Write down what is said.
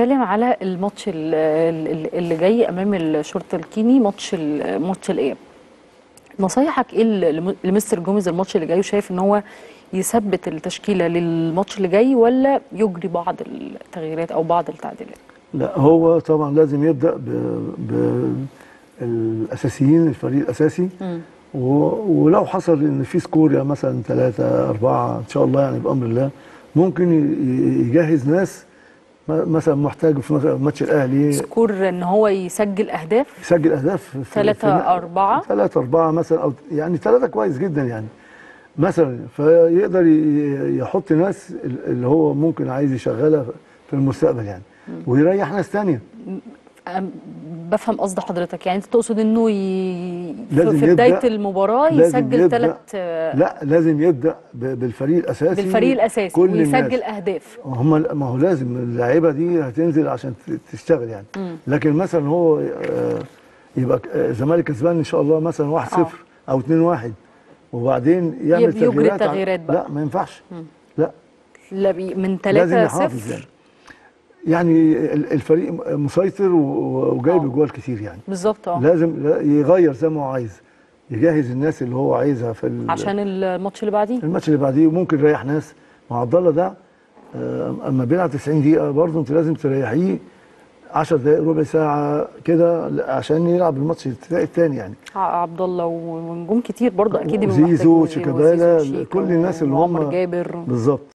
نتكلم على الماتش ال- ال- اللي جاي امام الشرطه الكيني ماتش ال- ماتش الاياب نصايحك ايه ل- لمستر جوميز الماتش اللي جاي وشايف ان هو يثبت التشكيله للماتش اللي جاي ولا يجري بعض التغييرات او بعض التعديلات لا هو طبعا لازم يبدا ب... بالاساسيين الفريق الاساسي و... ولو حصل ان في سكور يعني مثلا ثلاثة أربعة إن شاء الله يعني بأمر الله ممكن ي- يجهز ناس م- مثلا محتاج في مثلا ماتش الأهلي سكور ان هو يسجل اهداف يسجل أهداف في- في- ثلاثة في- أربعة. ثلاثة أربعة مثلا أو يعني ثلاثة كويس جدا يعني مثلا فيقدر ي- يحط ناس اللي هو ممكن عايز يشغلها في المستقبل يعني ويريح ناس تانية أم- بفهم قصد حضرتك يعني انت تقصد انه ي... لازم في بدايه يبدأ- المباراه لازم يسجل يبدأ- ثلاث لا لازم يبدا ب- بالفريق الاساسي بالفريق الاساسي كل ويسجل الناس. اهداف هم ما هو لازم اللعيبه دي هتنزل عشان ت- تشتغل يعني لكن مثلا هو آه، يبقى ك- آه، الزمالك كسبان ان شاء الله مثلا 1-0 او 2-1 وبعدين يعمل يب- يجري تغييرات ع- التغييرات بقى. لا ما ينفعش لا لا بي- من لازم 3 يحافظ 0 يعني يعني ال- الفريق مسيطر و- وجايب آه. جوال كتير يعني بالظبط اه لازم لا- يغير زي ما هو عايز يجهز الناس اللي هو عايزها في ال- عشان الماتش اللي بعديه الماتش اللي بعديه ممكن يريح ناس مع عبد الله ده آه، اما بيلعب 90 دقيقه برضه انت لازم تريحيه 10 دقائق ربع ساعه كده ل- عشان يلعب الماتش الثاني يعني ع- عبد الله ونجوم كتير برضه اكيد بيبقوا زيزو محتاجين- شيكابالا وزيزو وشيكا كل الناس اللي هم وعمر جابر بالظبط